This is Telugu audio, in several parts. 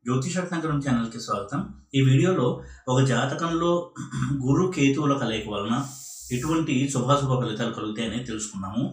జ్యోతిష నగరం ఛానల్కి స్వాగతం ఈ వీడియోలో ఒక జాతకంలో గురు కేతువుల కలయిక వలన ఎటువంటి శుభాశుభ ఫలితాలు కలుగుతాయని తెలుసుకున్నాము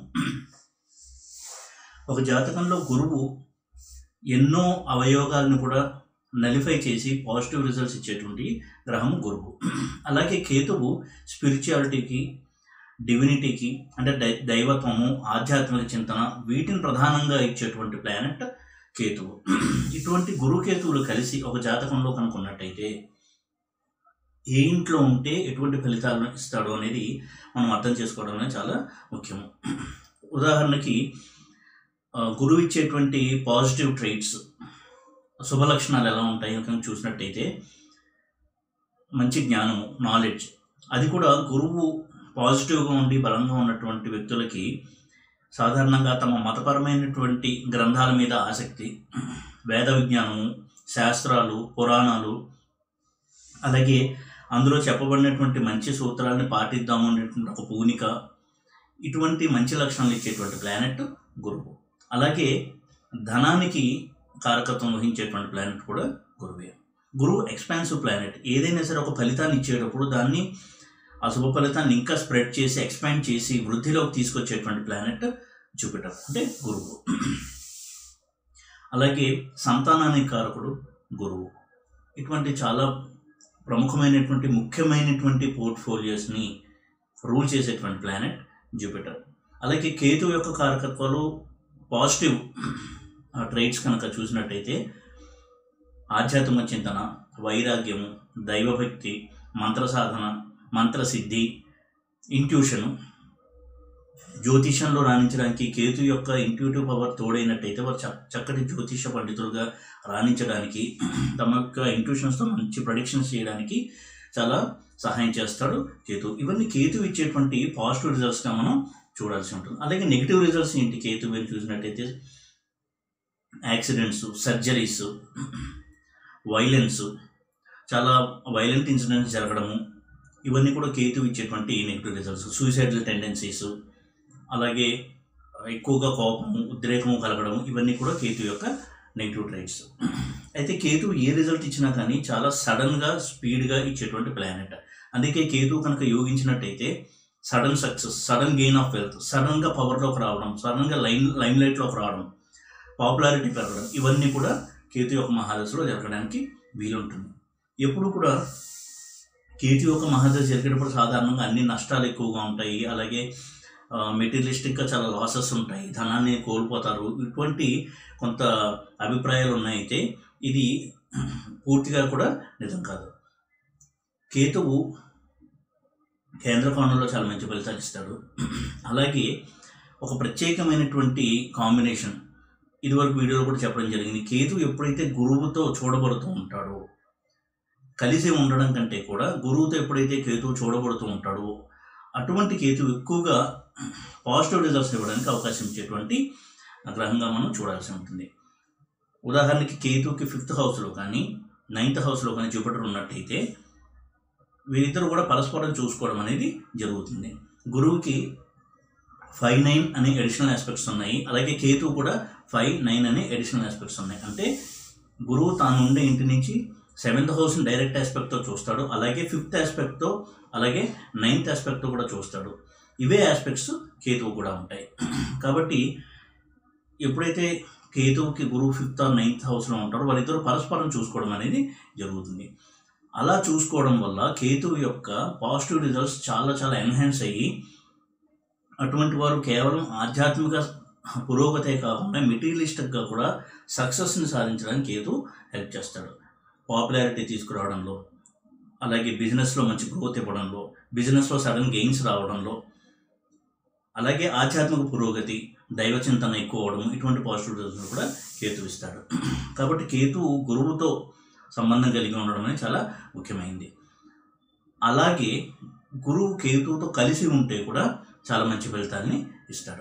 ఒక జాతకంలో గురువు ఎన్నో అవయోగాలను కూడా నలిఫై చేసి పాజిటివ్ రిజల్ట్స్ ఇచ్చేటువంటి గ్రహం గురువు అలాగే కేతువు స్పిరిచువాలిటీకి డివినిటీకి అంటే దై దైవత్వము ఆధ్యాత్మిక చింతన వీటిని ప్రధానంగా ఇచ్చేటువంటి ప్లానెట్ కేతువు ఇటువంటి గురు కేతువులు కలిసి ఒక జాతకంలో కనుక్కున్నట్టయితే ఏ ఇంట్లో ఉంటే ఎటువంటి ఫలితాలను ఇస్తాడు అనేది మనం అర్థం చేసుకోవడం అనేది చాలా ముఖ్యము ఉదాహరణకి ఆ, గురువు ఇచ్చేటువంటి పాజిటివ్ ట్రైట్స్ శుభ లక్షణాలు ఎలా ఉంటాయో కనుక చూసినట్టయితే మంచి జ్ఞానము నాలెడ్జ్ అది కూడా గురువు పాజిటివ్గా ఉండి బలంగా ఉన్నటువంటి వ్యక్తులకి సాధారణంగా తమ మతపరమైనటువంటి గ్రంథాల మీద ఆసక్తి వేద విజ్ఞానము శాస్త్రాలు పురాణాలు అలాగే అందులో చెప్పబడినటువంటి మంచి సూత్రాలని పాటిద్దాము అనేటువంటి ఒక పూనిక ఇటువంటి మంచి లక్షణాలు ఇచ్చేటువంటి ప్లానెట్ గురువు అలాగే ధనానికి కారకత్వం వహించేటువంటి ప్లానెట్ కూడా గురువే గురువు ఎక్స్పాన్సివ్ ప్లానెట్ ఏదైనా సరే ఒక ఫలితాన్ని ఇచ్చేటప్పుడు దాన్ని ఆ శుభ ఫలితాన్ని ఇంకా స్ప్రెడ్ చేసి ఎక్స్పాండ్ చేసి వృద్ధిలోకి తీసుకొచ్చేటువంటి ప్లానెట్ జూపిటర్ అంటే గురువు అలాగే సంతానానికి కారకుడు గురువు ఇటువంటి చాలా ప్రముఖమైనటువంటి ముఖ్యమైనటువంటి పోర్ట్ఫోలియోస్ని రూల్ చేసేటువంటి ప్లానెట్ జూపిటర్ అలాగే కేతు యొక్క కారకత్వాలు పాజిటివ్ ట్రైట్స్ కనుక చూసినట్టయితే ఆధ్యాత్మిక చింతన వైరాగ్యము దైవభక్తి మంత్ర సాధన మంత్రసిద్ధి ఇంట్యూషను జ్యోతిషంలో రాణించడానికి కేతు యొక్క ఇంట్యూటివ్ పవర్ తోడైనట్టయితే వారు చ- చక్కటి జ్యోతిష పండితులుగా రాణించడానికి తమ యొక్క ఇంట్యూషన్స్తో మంచి ప్రొడిక్షన్స్ చేయడానికి చాలా సహాయం చేస్తాడు కేతు ఇవన్నీ కేతు ఇచ్చేటువంటి పాజిటివ్ రిజల్ట్స్గా మనం చూడాల్సి ఉంటుంది అలాగే నెగిటివ్ రిజల్ట్స్ ఏంటి కేతు మీరు చూసినట్టయితే యాక్సిడెంట్స్ సర్జరీస్ వైలెన్స్ చాలా వైలెంట్ ఇన్సిడెంట్స్ జరగడము ఇవన్నీ కూడా కేతు ఇచ్చేటువంటి నెగిటివ్ రిజల్ట్స్ సూసైడల్ టెండెన్సీస్ అలాగే ఎక్కువగా కోపము ఉద్రేకము కలగడం ఇవన్నీ కూడా కేతు యొక్క నెగిటివ్ ట్రైట్స్ అయితే కేతు ఏ రిజల్ట్ ఇచ్చినా కానీ చాలా సడన్గా స్పీడ్గా ఇచ్చేటువంటి ప్లానెట్ అందుకే కేతు కనుక యోగించినట్టయితే sudden success sudden gain of wealth సడన్గా పవర్లోకి రావడం సడన్గా లైన్ లైమ్ లైట్లోకి రావడం పాపులారిటీ పెరగడం ఇవన్నీ కూడా కేతు యొక్క మహాదశలో జరగడానికి వీలుంటుంది ఎప్పుడు కూడా కేతు యొక్క మహాదశ జరిగేటప్పుడు సాధారణంగా అన్ని నష్టాలు ఎక్కువగా ఉంటాయి అలాగే మెటీరియలిస్టిక్గా చాలా లాసెస్ ఉంటాయి ధనాన్ని కోల్పోతారు ఇటువంటి కొంత అభిప్రాయాలు ఉన్నాయితే ఇది పూర్తిగా కూడా నిజం కాదు కేతువు కేంద్ర కోణంలో చాలా మంచి ఫలితాలు ఇస్తాడు అలాగే ఒక ప్రత్యేకమైనటువంటి కాంబినేషన్ ఇదివరకు వీడియోలో కూడా చెప్పడం జరిగింది కేతు ఎప్పుడైతే గురువుతో చూడబడుతూ ఉంటాడో కలిసి ఉండడం కంటే కూడా గురువుతో ఎప్పుడైతే కేతువు చూడబడుతూ ఉంటాడో అటువంటి కేతు ఎక్కువగా పాజిటివ్ రిజల్ట్స్ ఇవ్వడానికి అవకాశం ఇచ్చేటువంటి గ్రహంగా మనం చూడాల్సి ఉంటుంది ఉదాహరణకి కేతుకి ఫిఫ్త్ హౌస్లో కానీ నైన్త్ హౌస్లో కానీ జూపిటర్ ఉన్నట్టయితే వీరిద్దరు కూడా పరస్పరం చూసుకోవడం అనేది జరుగుతుంది గురువుకి ఫైవ్ నైన్ అనే అడిషనల్ ఆస్పెక్ట్స్ ఉన్నాయి అలాగే కేతు కూడా ఫైవ్ నైన్ అనే అడిషనల్ ఆస్పెక్ట్స్ ఉన్నాయి అంటే గురువు తాను ఉండే ఇంటి నుంచి సెవెంత్ హౌస్ని డైరెక్ట్ ఆస్పెక్ట్తో చూస్తాడు అలాగే ఫిఫ్త్ ఆస్పెక్ట్తో అలాగే నైన్త్ ఆస్పెక్ట్తో కూడా చూస్తాడు ఇవే ఆస్పెక్ట్స్ కేతువు కూడా ఉంటాయి కాబట్టి ఎప్పుడైతే కేతువుకి గురువు ఫిఫ్త్ ఆర్ నైన్త్ హౌస్లో ఉంటారో వాళ్ళిద్దరూ పరస్పరం చూసుకోవడం అనేది జరుగుతుంది అలా చూసుకోవడం వల్ల కేతువు యొక్క పాజిటివ్ రిజల్ట్స్ చాలా చాలా ఎన్హాన్స్ అయ్యి అటువంటి వారు కేవలం ఆధ్యాత్మిక పురోగతే కాకుండా మెటీరియలిస్టిక్గా కూడా సక్సెస్ని సాధించడానికి కేతు హెల్ప్ చేస్తాడు పాపులారిటీ తీసుకురావడంలో అలాగే బిజినెస్లో మంచి గ్రోత్ ఇవ్వడంలో బిజినెస్లో సడన్ గెయిన్స్ రావడంలో అలాగే ఆధ్యాత్మిక పురోగతి దైవ చింతన ఎక్కువ అవడం ఇటువంటి పాజిటివ్ రిజల్ట్స్ కూడా కేతు ఇస్తాడు కాబట్టి కేతు గురువుతో సంబంధం కలిగి ఉండడం అనేది చాలా ముఖ్యమైనది అలాగే గురువు కేతువుతో కలిసి ఉంటే కూడా చాలా మంచి ఫలితాన్ని ఇస్తాడు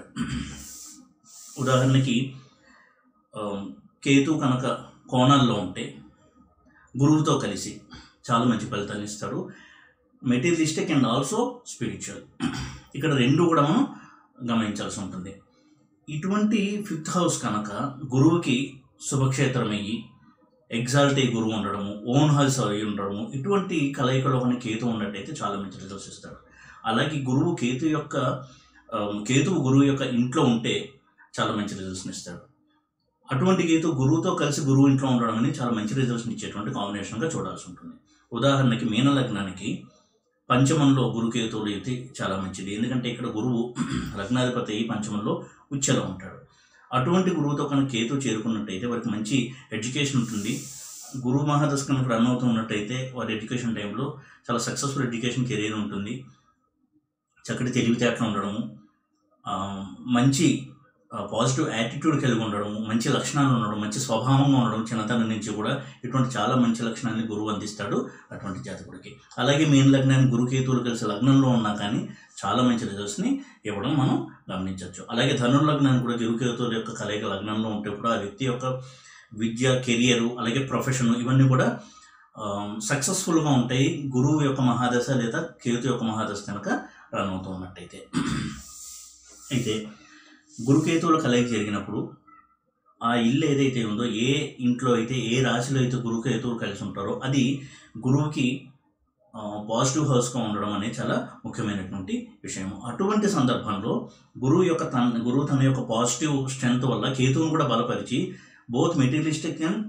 ఉదాహరణకి ఆ, కేతు కనుక కోణాల్లో ఉంటే గురువుతో కలిసి చాలా మంచి ఫలితాన్ని ఇస్తాడు మెటీరియలిస్టిక్ అండ్ ఆల్సో స్పిరిచువల్ ఇక్కడ రెండు కూడా మనం గమనించాల్సి ఉంటుంది ఇటువంటి ఫిఫ్త్ హౌస్ కనుక గురువుకి శుభక్షేత్రమయ్యి ఎగ్జాల్టీ గురువు ఉండడము ఓన్ హౌస్ అయి ఉండడము ఇటువంటి కలయికలో కానీ కేతు ఉన్నట్టయితే చాలా మంచి రిజల్ట్స్ ఇస్తాడు అలాగే గురువు కేతు యొక్క ఆ, కేతువు గురువు యొక్క ఇంట్లో ఉంటే చాలా మంచి రిజల్ట్స్ని ఇస్తాడు అటువంటి కేతు గురువుతో కలిసి గురువు ఇంట్లో ఉండడం అనేది చాలా మంచి రిజల్ట్స్ని ఇచ్చేటువంటి కాంబినేషన్గా చూడాల్సి ఉంటుంది ఉదాహరణకి మీన లగ్నానికి పంచమంలో గురుకేతువులు అయితే చాలా మంచిది ఎందుకంటే ఇక్కడ గురువు లగ్నాధిపతి అయి పంచమంలో ఉచ్చలో ఉంటాడు అటువంటి గురువుతో కనుక కేతు చేరుకున్నట్టయితే వారికి మంచి ఎడ్యుకేషన్ ఉంటుంది గురువు మహాదశ కనుక రన్ అవుతూ ఉన్నట్టయితే వారి ఎడ్యుకేషన్ టైంలో చాలా సక్సెస్ఫుల్ ఎడ్యుకేషన్ కెరీర్ ఉంటుంది చక్కటి తెలివితేటలు ఉండడము ఆ, మంచి పాజిటివ్ యాటిట్యూడ్ కలిగి ఉండడం మంచి లక్షణాలు ఉండడం మంచి స్వభావంగా ఉండడం చిన్నతనం నుంచి కూడా ఇటువంటి చాలా మంచి లక్షణాన్ని గురువు అందిస్తాడు అటువంటి జాతకుడికి అలాగే మెయిన్ లగ్నాన్ని గురుకేతువులు కలిసి లగ్నంలో ఉన్నా కానీ చాలా మంచి రిజల్ట్స్ని ఇవ్వడం మనం గమనించవచ్చు అలాగే ధనుర్లగ్నాన్ని కూడా గురుకేతువుల యొక్క కలయిక లగ్నంలో ఉంటే కూడా ఆ వ్యక్తి యొక్క విద్య కెరియర్ అలాగే ప్రొఫెషన్ ఇవన్నీ కూడా సక్సెస్ఫుల్గా ఉంటాయి గురువు యొక్క మహాదశ లేదా కేతు యొక్క మహాదశ కనుక రన్ అవుతూ ఉన్నట్టయితే అయితే గురుకేతువుల కలయిక జరిగినప్పుడు ఆ ఇల్లు ఏదైతే ఉందో ఏ ఇంట్లో అయితే ఏ రాశిలో అయితే గురుకేతువులు కలిసి ఉంటారో అది గురువుకి పాజిటివ్ హౌస్గా ఉండడం అనేది చాలా ముఖ్యమైనటువంటి విషయం అటువంటి సందర్భంలో గురువు యొక్క తన గురువు తన యొక్క పాజిటివ్ స్ట్రెంగ్త్ వల్ల కేతువును కూడా బలపరిచి both materialistic and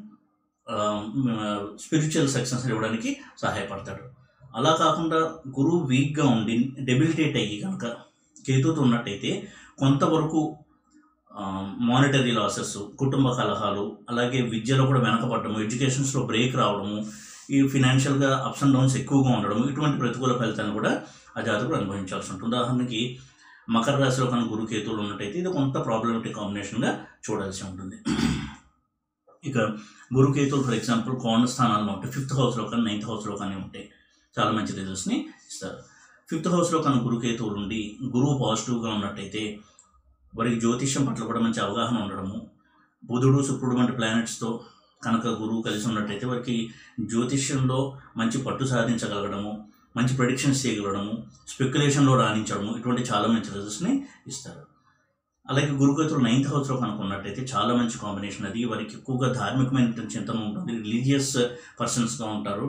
spiritual success ఇవ్వడానికి సహాయపడతాడు అలా కాకుండా గురువు వీక్గా ఉండి డెబిలిటేట్ అయ్యి కనుక కేతువుతో ఉన్నట్టయితే కొంతవరకు మానిటరీ లాసెస్ కుటుంబ కలహాలు అలాగే విద్యలో కూడా వెనకబడము ఎడ్యుకేషన్స్లో బ్రేక్ రావడము ఈ ఫినాన్షియల్గా అప్స్ అండ్ డౌన్స్ ఎక్కువగా ఉండడం ఇటువంటి ప్రతికూల ఫలితాలను కూడా ఆ జాతకుడు అనుభవించాల్సి ఉంటుంది ఉదాహరణకి మకర రాశిలో కనుక గురుకేతువులు ఉన్నట్టయితే ఇది కొంత ప్రాబ్లమేటిక్ కాంబినేషన్గా చూడాల్సి ఉంటుంది ఇక గురుకేతువులు ఫర్ ఎగ్జాంపుల్ కోణ స్థానాల్లో ఉంటాయి ఫిఫ్త్ హౌస్లో కానీ నైన్త్ హౌస్లో కానీ ఉంటాయి చాలా మంచి రిజల్ట్స్ని ఇస్తారు ఫిఫ్త్ హౌస్లో కనుక గురుకేతువులు ఉండి గురువు పాజిటివ్గా ఉన్నట్టయితే వారికి జ్యోతిష్యం పట్ల కూడా మంచి అవగాహన ఉండడము బుధుడు శుక్రుడు వంటి ప్లానెట్స్తో కనుక గురువు కలిసి ఉన్నట్టయితే వారికి జ్యోతిష్యంలో మంచి పట్టు సాధించగలగడము మంచి ప్రొడిక్షన్స్ చేయగలగడము స్పెక్యులేషన్లో రాణించడము ఇటువంటి చాలా మంచి రిజల్ట్స్ని ఇస్తారు అలాగే గురుకేతులు నైన్త్ హౌస్లో కనుక ఉన్నట్టయితే చాలా మంచి కాంబినేషన్ అది వారికి ఎక్కువగా ధార్మికమైన చింతన ఉంటుంది రిలీజియస్ పర్సన్స్గా ఉంటారు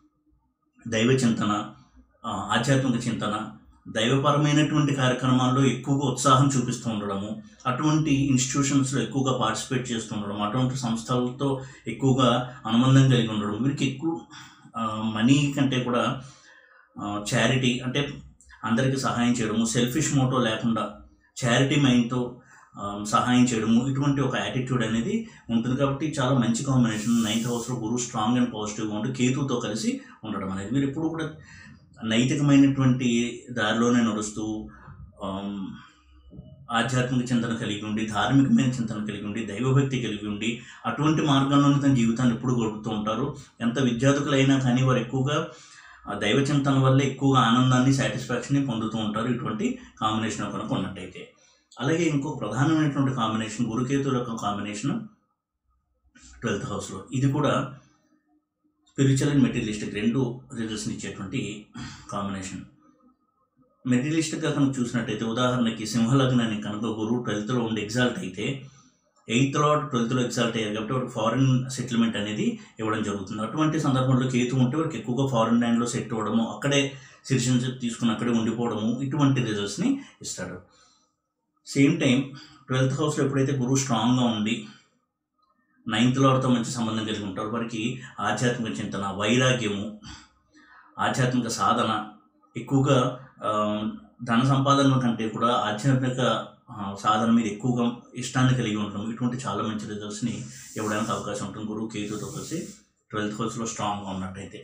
దైవ చింతన ఆ, ఆధ్యాత్మిక చింతన దైవపరమైనటువంటి కార్యక్రమాల్లో ఎక్కువగా ఉత్సాహం చూపిస్తూ ఉండడము అటువంటి ఇన్స్టిట్యూషన్స్లో ఎక్కువగా పార్టిసిపేట్ చేస్తూ ఉండడం అటువంటి సంస్థలతో ఎక్కువగా అనుబంధం కలిగి ఉండడం వీరికి ఎక్కువ మనీ కంటే కూడా చారిటీ అంటే అందరికీ సహాయం చేయడము సెల్ఫిష్ మోటో లేకుండా చారిటీ మైండ్తో సహాయం చేయడము ఇటువంటి ఒక యాటిట్యూడ్ అనేది ఉంటుంది కాబట్టి చాలా మంచి కాంబినేషన్ నైన్త్ హౌస్లో గురువు స్ట్రాంగ్ అండ్ పాజిటివ్గా ఉండి కేతుతో కలిసి ఉండడం అనేది మీరు ఎప్పుడు కూడా నైతికమైనటువంటి దారిలోనే నడుస్తూ ఆమ్, ఆధ్యాత్మిక చింతన కలిగి ఉండి ధార్మికమైన చింతన కలిగి ఉండి దైవభక్తి కలిగి ఉండి అటువంటి మార్గంలోనే తన జీవితాన్ని ఎప్పుడు గడుపుతూ ఉంటారు ఎంత విద్యార్థులైనా కానీ వారు ఎక్కువగా ఆ దైవ చింతన వల్ల ఎక్కువగా ఆనందాన్ని సాటిస్ఫాక్షన్ని పొందుతూ ఉంటారు ఇటువంటి కాంబినేషన్ కనుక ఉన్నట్టయితే అలాగే ఇంకో ప్రధానమైనటువంటి కాంబినేషన్ గురుకేతుల యొక్క కాంబినేషన్ ట్వెల్త్ హౌస్లో ఇది కూడా స్పిరిచువల్ అండ్ మెటీరియలిస్టిక్ రెండు రిజల్ట్స్ని ఇచ్చేటువంటి కాంబినేషన్ మెటీరియలిస్టిక్గా కనుక చూసినట్టయితే ఉదాహరణకి సింహలగ్నాన్ని కనుక గురువు ట్వెల్త్లో ఉండి ఎగ్జాల్ట్ అయితే ఎయిత్లో ట్వెల్త్లో ఎగ్జాల్ట్ అయ్యారు కాబట్టి వారికి ఫారిన్ సెటిల్మెంట్ అనేది ఇవ్వడం జరుగుతుంది అటువంటి సందర్భంలో కేతు ఉంటే వారికి ఎక్కువగా ఫారిన్ ల్యాండ్లో సెట్ అవ్వడము అక్కడే సిటిజన్షిప్ తీసుకుని అక్కడే ఉండిపోవడము ఇటువంటి రిజల్ట్స్ని ఇస్తాడు సేమ్ టైం ట్వెల్త్ హౌస్లో ఎప్పుడైతే గురువు స్ట్రాంగ్గా ఉండి నైన్త్ లార్డ్తో మంచి సంబంధం కలిగి ఉంటారు వారికి ఆధ్యాత్మిక చింతన వైరాగ్యము ఆధ్యాత్మిక సాధన ఎక్కువగా ఆ, ధన సంపాదన కంటే కూడా ఆధ్యాత్మిక ఆ, సాధన మీద ఎక్కువగా ఇష్టాన్ని కలిగి ఉండడం ఇటువంటి చాలా మంచి రిజల్ట్స్ని ఇవ్వడానికి అవకాశం ఉంటుంది గురువు కేతుతో కలిసి ట్వెల్త్ హౌస్లో స్ట్రాంగ్గా ఉన్నట్టయితే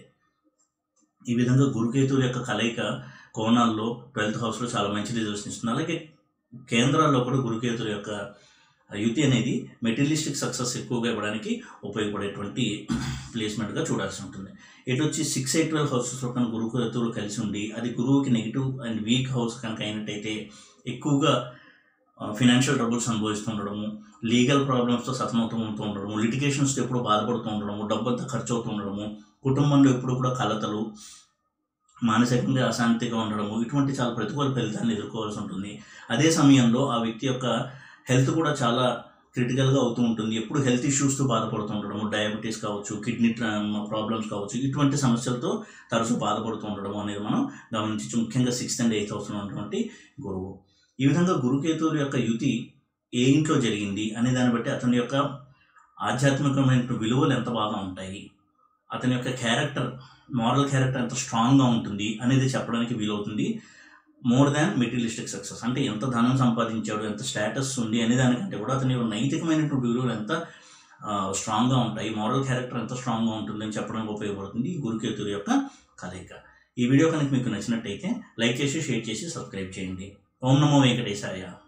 ఈ విధంగా గురుకేతువుల యొక్క కలయిక కోణాల్లో ట్వెల్త్ హౌస్లో చాలా మంచి రిజల్ట్స్ని ఇస్తుంది అలాగే కేంద్రాల్లో కూడా గురుకేతుల యొక్క యుతి అనేది మెటీరియలిస్టిక్ సక్సెస్ ఎక్కువగా ఇవ్వడానికి ఉపయోగపడేటువంటి ప్లేస్మెంట్గా చూడాల్సి ఉంటుంది ఇటు వచ్చి సిక్స్ ఎయిట్ ట్వెల్వ్ హౌసెస్లో కనుక గురుకేతువులు కలిసి ఉండి అది గురువుకి నెగిటివ్ అండ్ వీక్ హౌస్ కనుక అయినట్టయితే ఎక్కువగా ఫినాన్షియల్ ట్రబుల్స్ అనుభవిస్తూ ఉండడము లీగల్ ప్రాబ్లమ్స్తో సతమవుతూ ఉంటూ ఉండడము లిటిగేషన్స్తో ఎప్పుడు బాధపడుతూ ఉండడము డబ్బంతా ఖర్చు అవుతూ ఉండడము కుటుంబంలో ఎప్పుడు కూడా కలతలు మానసికంగా అశాంతిగా ఉండడము ఇటువంటి చాలా ప్రతికూల ఫలితాన్ని ఎదుర్కోవాల్సి ఉంటుంది అదే సమయంలో ఆ వ్యక్తి యొక్క హెల్త్ కూడా చాలా క్రిటికల్గా అవుతూ ఉంటుంది ఎప్పుడు హెల్త్ ఇష్యూస్తో బాధపడుతూ ఉండడము డయాబెటీస్ కావచ్చు కిడ్నీ ప్రాబ్లమ్స్ కావచ్చు ఇటువంటి సమస్యలతో తరచూ బాధపడుతూ ఉండడం అనేది మనం గమనించవచ్చు ముఖ్యంగా సిక్స్త్ అండ్ ఎయిత్ హౌస్లో ఉన్నటువంటి గురువు ఈ విధంగా గురుకేతువుల యొక్క యుతి ఏ ఇంట్లో జరిగింది అనే దాన్ని బట్టి అతని యొక్క ఆధ్యాత్మికమైన విలువలు ఎంత బాగా ఉంటాయి అతని యొక్క క్యారెక్టర్ మారల్ క్యారెక్టర్ ఎంత స్ట్రాంగ్గా ఉంటుంది అనేది చెప్పడానికి వీలవుతుంది మోర్ దాన్ మెటీరియలిస్టిక్ సక్సెస్ అంటే ఎంత ధనం సంపాదించాడు ఎంత స్టేటస్ ఉంది అనే దానికంటే కూడా అతని యొక్క నైతికమైనటువంటి విలువలు ఎంత స్ట్రాంగ్గా ఉంటాయి మారల్ క్యారెక్టర్ ఎంత స్ట్రాంగ్గా ఉంటుందని చెప్పడానికి ఉపయోగపడుతుంది ఈ గురుకేతుల యొక్క కలయిక ఈ వీడియో కనుక మీకు నచ్చినట్టయితే లైక్ చేసి షేర్ చేసి సబ్స్క్రైబ్ చేయండి ఓం నమో వెంకటేశాయ